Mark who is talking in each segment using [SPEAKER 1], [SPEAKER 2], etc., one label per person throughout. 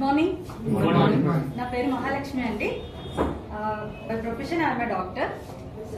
[SPEAKER 1] Morning
[SPEAKER 2] good morning
[SPEAKER 1] నా పేరు మహాలక్ష్మి అండి by profession I'm a doctor so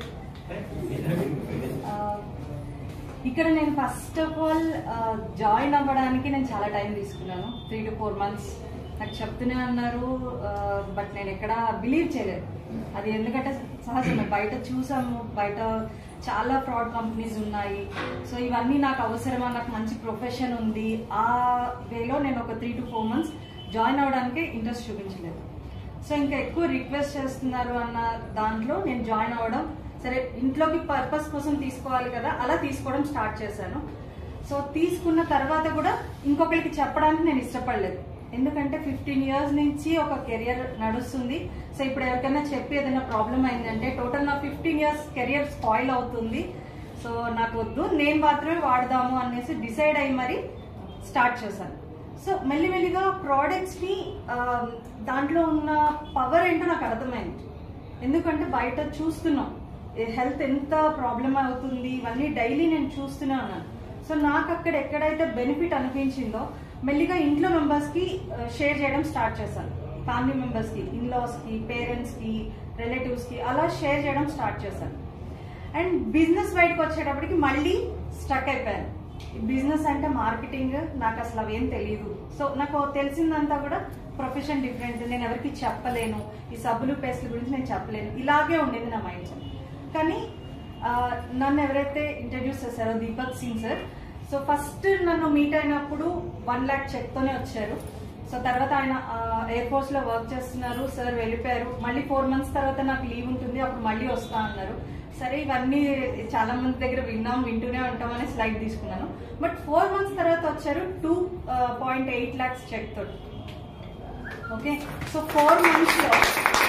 [SPEAKER 1] ఇక్కడ నేను ఫస్ట్ ఆఫ్ ఆల్ జాయిన్ అవ్వడానికి నేను చాలా టైం తీసుకున్నాను త్రీ టు ఫోర్ మంత్స్ నాకు చెప్తూనే అన్నారు బట్ నేను ఎక్కడ బిలీవ్ చేయలేదు అది ఎందుకంటే సహజమే బయట చూసాము బయట చాలా ఫ్రాడ్ కంపెనీస్ ఉన్నాయి సో ఇవన్నీ నాకు అవసరమా నాకు మంచి ప్రొఫెషన్ ఉంది ఆ వేలో నేను ఒక three to four months join అవ్వడానికి ఇంట్రెస్ట్ చూపించలేదు సో ఇంకా ఎక్కువ రిక్వెస్ట్ చేస్తున్నారు అన్న దాంట్లో నేను జాయిన్ అవ్వడం సరే ఇంట్లోకి పర్పస్ కోసం తీసుకోవాలి కదా అలా తీసుకోవడం స్టార్ట్ చేశాను సో తీసుకున్న తర్వాత కూడా ఇంకొకరికి చెప్పడానికి నేను ఇష్టపడలేదు ఎందుకంటే ఫిఫ్టీన్ ఇయర్స్ నుంచి ఒక కెరియర్ నడుస్తుంది సో ఇప్పుడు ఎవరికైనా చెప్పి ఏదైనా ప్రాబ్లం అయిందంటే టోటల్ నా ఫిఫ్టీన్ ఇయర్స్ కెరియర్ స్పాయిల్ అవుతుంది సో నాకు వద్దు నేను మాత్రమే వాడదాము అనేసి డిసైడ్ అయ్యి మరి స్టార్ట్ చేశాను సో మెల్లిమెల్లిగా ప్రోడక్ట్స్ ని ఆ, దాంట్లో ఉన్న పవర్ ఏంటో నాకు అర్థమైంది ఎందుకంటే బయట చూస్తున్నాం హెల్త్ ఎంత ప్రాబ్లం అవుతుంది ఇవన్నీ డైలీ నేను చూస్తూనే ఉన్నాను సో నాకు అక్కడ ఎక్కడైతే బెనిఫిట్ అనిపించిందో మెల్లిగా ఇంట్లో మెంబర్స్ కి షేర్ చేయడం స్టార్ట్ చేశాను ఫ్యామిలీ మెంబర్స్ కి ఇన్లాస్ కి పేరెంట్స్ కి రిలేటివ్స్ కి అలా షేర్ చేయడం స్టార్ట్ చేశాను అండ్ బిజినెస్ బయటకు వచ్చేటప్పటికి మళ్ళీ స్టక్ అయిపోయాను బిజినెస్ అంటే మార్కెటింగ్ నాకు అసలు అవేం తెలియదు సో నాకు తెలిసిందంతా కూడా ప్రొఫెషన్ డిఫరెంట్ నేను ఎవరికి చెప్పలేను ఈ సబ్బులు పేస్ట్ల గురించి నేను చెప్పలేను ఇలాగే ఉండేది నా మైండ్ సెట్ కానీ ఆ, నన్ను ఎవరైతే ఇంట్రడ్యూస్ చేశారో Deepak Singh sir so first నన్ను మీట్ అయినప్పుడు వన్ ల్యాక్ చెక్ తోనే వచ్చారు సో తర్వాత ఆయన ఎయిర్ ఫోర్స్ లో వర్క్ చేస్తున్నారు సార్ వెళ్ళిపోయారు మళ్ళీ ఫోర్ మంత్స్ తర్వాత నాకు లీవ్ ఉంటుంది అప్పుడు మళ్ళీ వస్తా అన్నారు సరే ఇవన్నీ చాలా మంది దగ్గర విన్నాం వింటూనే ఉంటాం అని స్లైడ్ తీసుకున్నాను బట్ ఫోర్ మంత్స్ తర్వాత వచ్చారు two point eight lakhs cheque తోటి ఓకే సో ఫోర్ మంత్స్ లో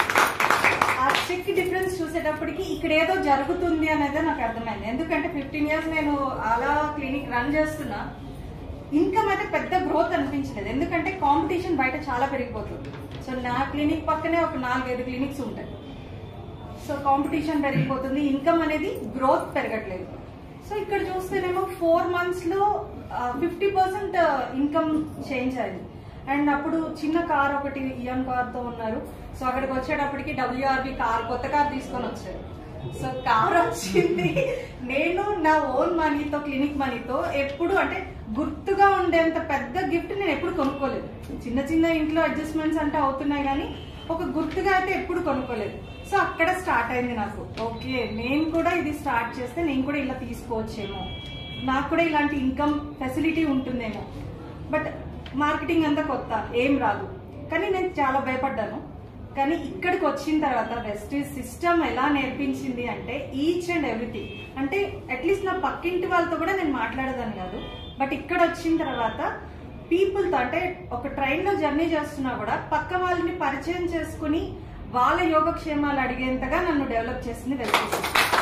[SPEAKER 1] ఆ చెక్ డిఫరెన్స్ చూసేటప్పటికి ఇక్కడ ఏదో జరుగుతుంది అనేది నాకు అర్థమైంది ఎందుకంటే ఫిఫ్టీన్ ఇయర్స్ నేను అలా క్లినిక్ రన్ చేస్తున్నా ఇన్కమ్ అయితే పెద్ద గ్రోత్ అనిపించలేదు ఎందుకంటే కాంపిటీషన్ బయట చాలా పెరిగిపోతుంది సో నా క్లినిక్ పక్కనే ఒక నాలుగైదు క్లినిక్స్ ఉంటాయి సో కాంపిటీషన్ పెరిగిపోతుంది ఇన్కమ్ అనేది గ్రోత్ పెరగట్లేదు సో ఇక్కడ చూస్తేనేమో ఫోర్ మంత్స్ లో ఫిఫ్టీ పర్సెంట్ ఇన్కమ్ చేంజ్ అయింది అండ్ అప్పుడు చిన్న కార్ ఒకటి ఇయన్ కార్ తో ఉన్నారు సో అక్కడికి వచ్చేటప్పటికి డబ్ల్యూఆర్బి కార్ కొత్త కార్ తీసుకొని వచ్చారు సో కార్ వచ్చింది నేను నా ఓన్ మనీతో క్లినిక్ మనీతో ఎప్పుడు అంటే గుర్తుగా ఉండేంత పెద్ద గిఫ్ట్ నేను ఎప్పుడు కొనుక్కోలేదు చిన్న చిన్న ఇంట్లో అడ్జస్ట్మెంట్స్ అంటే అవుతున్నాయి కానీ ఒక గుర్తుగా అయితే ఎప్పుడు కొనుక్కోలేదు సో అక్కడ స్టార్ట్ అయింది నాకు ఓకే నేను కూడా ఇది స్టార్ట్ చేస్తే నేను కూడా ఇలా తీసుకోవచ్చేమో నాకు కూడా ఇలాంటి ఇన్కమ్ ఫెసిలిటీ ఉంటుందేమో బట్ మార్కెటింగ్ అంతా కొత్త ఏం రాదు కానీ నేను చాలా భయపడ్డాను కానీ ఇక్కడికి వచ్చిన తర్వాత వెస్టీజ్ సిస్టమ్ ఎలా నేర్పించింది అంటే ఈచ్ అండ్ ఎవ్రీథింగ్ అంటే అట్లీస్ట్ నా పక్కింటి వాళ్ళతో కూడా నేను మాట్లాడేదాన్ని కాదు బట్ ఇక్కడ వచ్చిన తర్వాత పీపుల్తో అంటే ఒక ట్రైన్ లో జర్నీ చేస్తున్నా కూడా పక్క వాళ్ళని పరిచయం చేసుకుని వాళ్ళ యోగక్షేమాలు అడిగేంతగా నన్ను డెవలప్ చేసింది వెస్టీజ్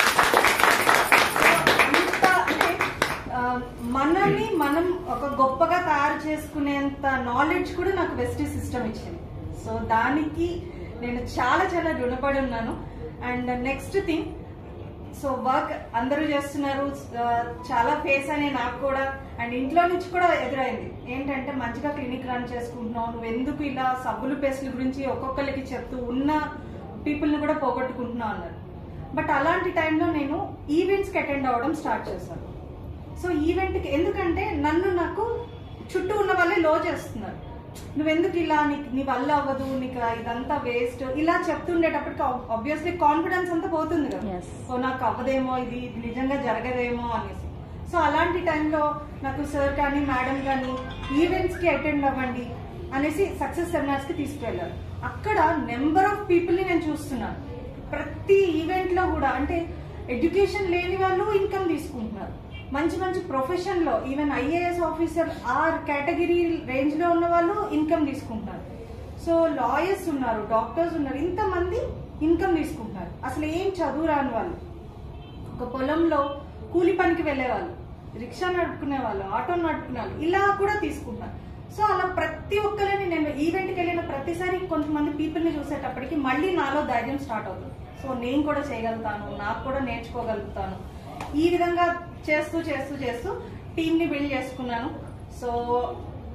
[SPEAKER 1] ఇంత అంటే ఆ, మనల్ని మనం ఒక గొప్పగా తయారు చేసుకునేంత నాలెడ్జ్ కూడా నాకు వెస్ట్ సిస్టమ్ ఇచ్చింది సో దానికి నేను చాలా చాలా రుణపడి ఉన్నాను and next thing so work అందరూ చేస్తున్నారు ఆ, చాలా ఫేస్ అనే నాకు కూడా అండ్ ఇంట్లో నుంచి కూడా ఎదురైంది ఏంటంటే మంచిగా క్లినిక్ రన్ చేసుకుంటున్నావు నువ్వు ఎందుకు ఇలా సబ్బులు పేస్ట్ల గురించి ఒక్కొక్కరికి చెప్తూ ఉన్న పీపుల్ని కూడా పోగొట్టుకుంటున్నావు అన్నారు బట్ అలాంటి టైంలో నేను ఈవెంట్స్కి అటెండ్ అవ్వడం స్టార్ట్ చేశాను సో ఈవెంట్కి ఎందుకంటే నన్ను నాకు చుట్టూ ఉన్న వాళ్ళే లో చేస్తున్నారు నువ్వెందుకు ఇలా నీకు నీ వల్ల అవ్వదు నీకు ఇదంతా వేస్ట్ ఇలా చెప్తుండేటప్పటికి ఆబ్వియస్లీ కాన్ఫిడెన్స్ అంతా పోతుంది కదా
[SPEAKER 3] Yes.
[SPEAKER 1] సో నాకు అవ్వదేమో ఇది ఇది నిజంగా జరగదేమో అనేసి సో అలాంటి టైంలో నాకు సార్ కానీ మేడం కానీ ఈవెంట్స్ కి అటెండ్ అవ్వండి అనేసి సక్సెస్ సెమినార్స్ కి తీసుకువెళ్ళారు అక్కడ నెంబర్ ఆఫ్ పీపుల్ ని నేను చూస్తున్నాను ప్రతి ఈవెంట్ లో కూడా అంటే ఎడ్యుకేషన్ లేని వాళ్ళు ఇన్కమ్ తీసుకుంటున్నారు మంచి మంచి ప్రొఫెషన్ లో ఈవెన్ ఐఏఎస్ ఆఫీసర్ ఆ కేటగిరీ రేంజ్ లో ఉన్న వాళ్ళు ఇన్కమ్ తీసుకుంటున్నారు సో లాయర్స్ ఉన్నారు డాక్టర్స్ ఉన్నారు ఇంతమంది ఇన్కమ్ తీసుకుంటున్నారు అసలు ఏం చదువు రాని వాళ్ళు ఒక పొలంలో కూలి పనికి వెళ్లే వాళ్ళు రిక్షా నడుపుకునే వాళ్ళు ఆటో నడుపుకునే వాళ్ళు ఇలా కూడా తీసుకుంటారు సో అలా ప్రతి ఒక్కరిని నేను ఈవెంట్కి వెళ్ళిన ప్రతిసారి కొంతమంది పీపుల్ని చూసేటప్పటికి మళ్ళీ నాలో ధైర్యం స్టార్ట్ అవుతుంది సో నేను కూడా చేయగలుగుతాను నాకు కూడా నేర్చుకోగలుగుతాను ఈ విధంగా చేస్తూ చేస్తూ చేస్తూ టీమ్ ని బిల్డ్ చేసుకున్నాను సో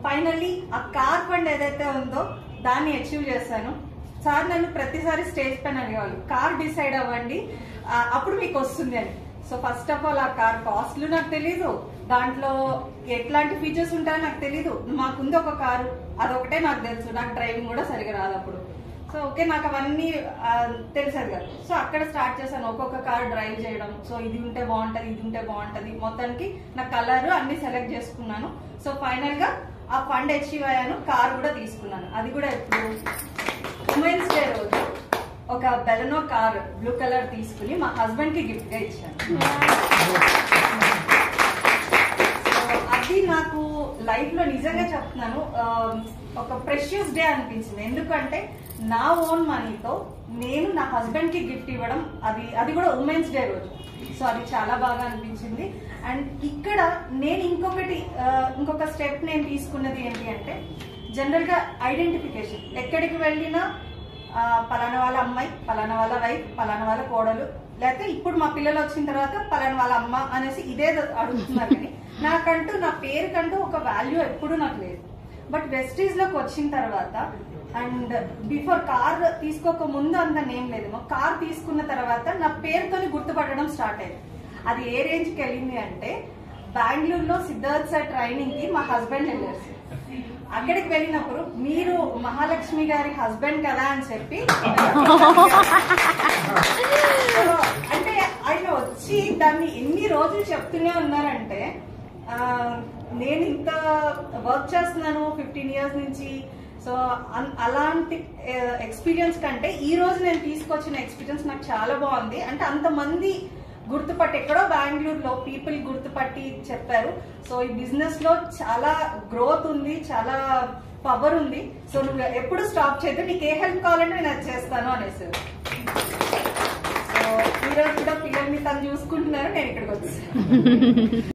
[SPEAKER 1] ఫైనల్లీ ఆ కార్ ఫండ్ ఏదైతే ఉందో దాన్ని అచీవ్ చేశాను సార్ నన్ను ప్రతిసారి స్టేజ్ పైన అడిగేవాళ్ళు కార్ డిసైడ్ అవ్వండి ఆ, అప్పుడు మీకు వస్తుంది అని సో ఫస్ట్ ఆఫ్ ఆల్ ఆ కార్ కాస్ట్లు నాకు తెలీదు దాంట్లో ఎట్లాంటి ఫీచర్స్ ఉంటాయో నాకు తెలీదు మాకుంది ఒక కారు అదొకటే నాకు తెలుసు నాకు డ్రైవింగ్ కూడా సరిగా రాదు అప్పుడు సో ఓకే నాకు అవన్నీ ఆ, తెలిసేది కాదు సో అక్కడ స్టార్ట్ చేశాను ఒక్కొక్క కార్ డ్రైవ్ చేయడం సో ఇది ఉంటే బాగుంటది ఇది ఉంటే బాగుంటది మొత్తానికి నా కలర్ అన్ని సెలెక్ట్ చేసుకున్నాను సో ఫైనల్ గా ఆ ఫండ్ అచీవ్ అయ్యాను కార్ కూడా తీసుకున్నాను అది కూడా ఇప్పుడు ఉమెన్స్ డే రోజు ఒక బెలనో కార్ బ్లూ కలర్ తీసుకుని మా హస్బెండ్ కి గిఫ్ట్ గా ఇచ్చాను సో అది నాకు లైఫ్ లో నిజంగా చెప్తున్నాను ఆ, ఒక ప్రెషియస్ డే అనిపించింది ఎందుకంటే నా ఓన్ మనీతో నేను నా హస్బెండ్ కి గిఫ్ట్ ఇవ్వడం అది అది కూడా ఉమెన్స్ డే రోజు సో అది చాలా బాగా అనిపించింది అండ్ ఇక్కడ నేను ఇంకొకటి ఆ, ఇంకొక స్టెప్ నేను తీసుకున్నది ఏంటి అంటే జనరల్ గా ఐడెంటిఫికేషన్ ఎక్కడికి వెళ్ళినా ఆ, పలానా వాళ్ళ అమ్మాయి పలానా వాళ్ళ వైఫ్ పలానా వాళ్ళ కోడలు లేకపోతే ఇప్పుడు మా పిల్లలు వచ్చిన తర్వాత పలానా వాళ్ళ అమ్మ అనేసి ఇదే అడుగుతున్నారు కానీ నాకంటూ నా పేరుకంటూ ఒక వాల్యూ ఎప్పుడు నాకు లేదు బట్ వెస్టీజ్ లోకి వచ్చిన తర్వాత అండ్ బిఫోర్ కార్ తీసుకోక ముందు అంత నేమ్ లేదు కార్ తీసుకున్న తర్వాత నా పేరుతోని గుర్తుపట్టడం స్టార్ట్ అయింది అది ఏ రేంజ్ కి వెళ్ళింది అంటే బెంగళూరులో సిద్ధార్థ్ సార్ ట్రైనింగ్ కి మా హస్బెండ్ వెళ్ళారు అక్కడికి వెళ్ళినప్పుడు మీరు మహాలక్ష్మి గారి హస్బెండ్ కదా అని చెప్పి సో, అంటే ఆయన వచ్చి దాన్ని ఎన్ని రోజులు చెప్తూనే ఉన్నారంటే ఆ, నేను ఇంత వర్క్ చేస్తున్నాను ఫిఫ్టీన్ ఇయర్స్ నుంచి సో అన్- అలాంటి ఎక్స్పీరియన్స్ కంటే ఈ రోజు నేను తీసుకొచ్చిన ఎక్స్పీరియన్స్ నాకు చాలా బాగుంది అంటే అంతమంది గుర్తుపట్టి ఎక్కడో బెంగళూరులో పీపుల్ గుర్తుపట్టి చెప్పారు సో ఈ బిజినెస్ లో చాలా గ్రోత్ ఉంది చాలా పవర్ ఉంది సో నువ్వు ఎప్పుడు స్టాప్ చేయదు నీకు ఏ హెల్ప్ కావాలంటే నేను అది చేస్తాను అనేసి సో ఈ రోజు కూడా పిల్లల్ని తను చూసుకుంటున్నారు నేను ఇక్కడికి వచ్చాను